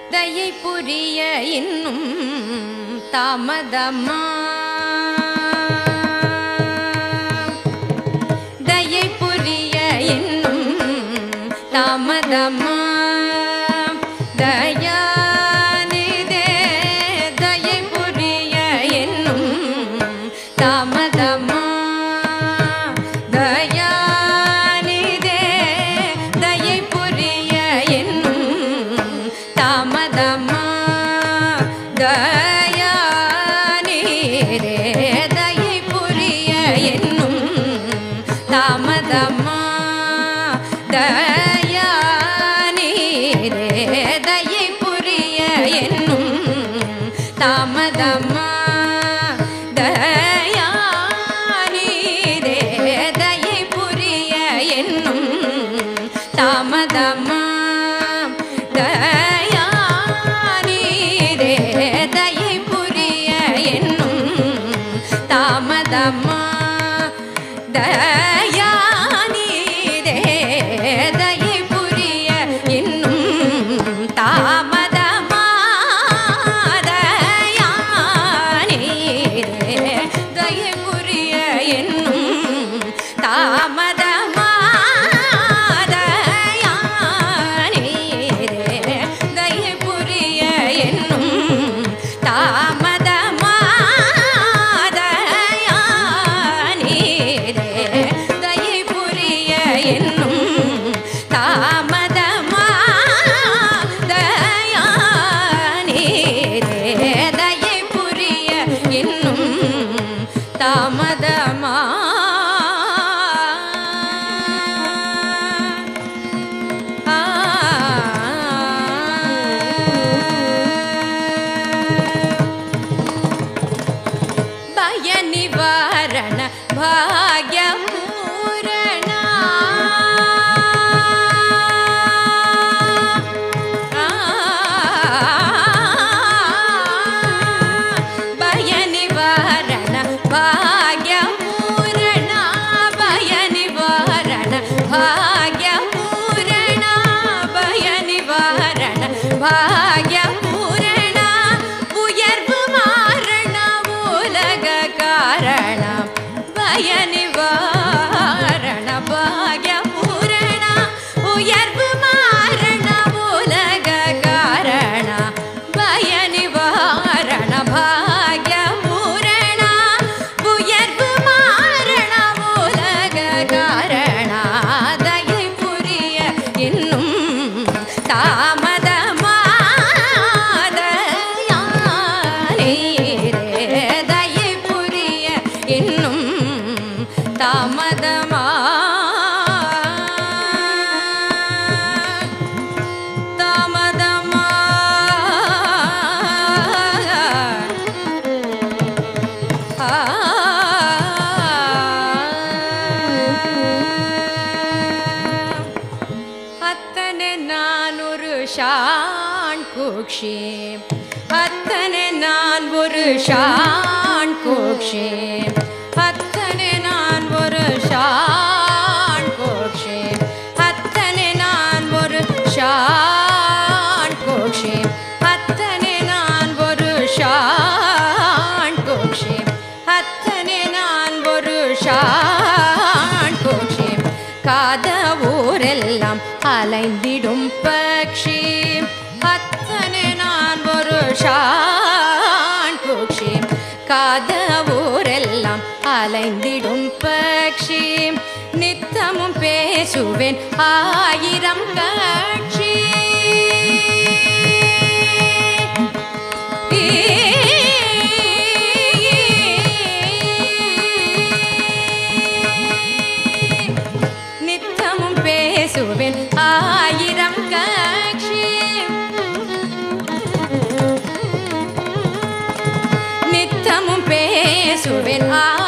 தயை புரிய இன்னும் தாமதமா தயை புரிய இன்னும் தாமதமா தயாநிதே தயை புரிய இன்னும் தாமதமா தயாநிதே தயை புரிய இன்னும் தாமதமா தயானீரே தயை புரிய என்னும் தாமதமா தயானீரே தயை புரிய என்னும் தாமதமா தயானீரே தயை புரிய என்னும் தாமதமா தயானீரே தயை புரிய என்னும் தாமதமா தயானீரே தயை புரிய இன்னும் தாமதமா தயானீரே தயை புரிய என்னும் தாமதமா தயானீரே தயை புரிய என்னும் தாமதமா தயானீரே தயை புரிய என்னும் தாமதமா தயானீரே தயை புரிய இன்னும் தாமதமா ಭಯ ನಿವಾರಣ ಭಾಗ್ಯ ಪೂರಣ ಭಯ ನಿವಾರಣ ಭಾಗ್ಯ ಪೂರಣ ಭಯ ನಿವಾರಣ ಭಾಗ್ಯ ಪೂರಣ ಭಯ நிவாரண பாக்ய பூரண உயர்வு மாரண உலக காரண பய நிவாரண பாக்ய பூரண உயர்வு மாரண உலக காரண பய நிவாரண பாக்ய பூரண உயர்வு மாரண உலக காரண தயை புரிய இன்னும் தாமதமாதயானீரே தயை புரிய இன்னும் தாமதமா தாமதமா அத்தனை நான் ஒரு ஷான் குக்ஷி அத்தனை நான் ஒரு ஷான் குக்ஷி அத்தனை நான் ஒரு ஷான் குக்ஷி அத்தனை நான் ஒரு ஷான் குக்ஷி அத்தனை நான் ஒரு ஷான் குக்ஷி அத்தனை நான் ஒரு ஷான் குக்ஷி காத ஊரெல்லாம் அலைந்திடும் பக்ஷி அத்தனை நான் ஒரு ஷான் குக்ஷி காத ஊரெல்லாம் அலைந்திடும் பக்ஷி நித்தமும் பேசுவேன் ஆயிரம் கட்சி நித்தமும் பேசுவேன் ஆயிரம் கட்சி நித்தமும் பேசுவேன் ஆ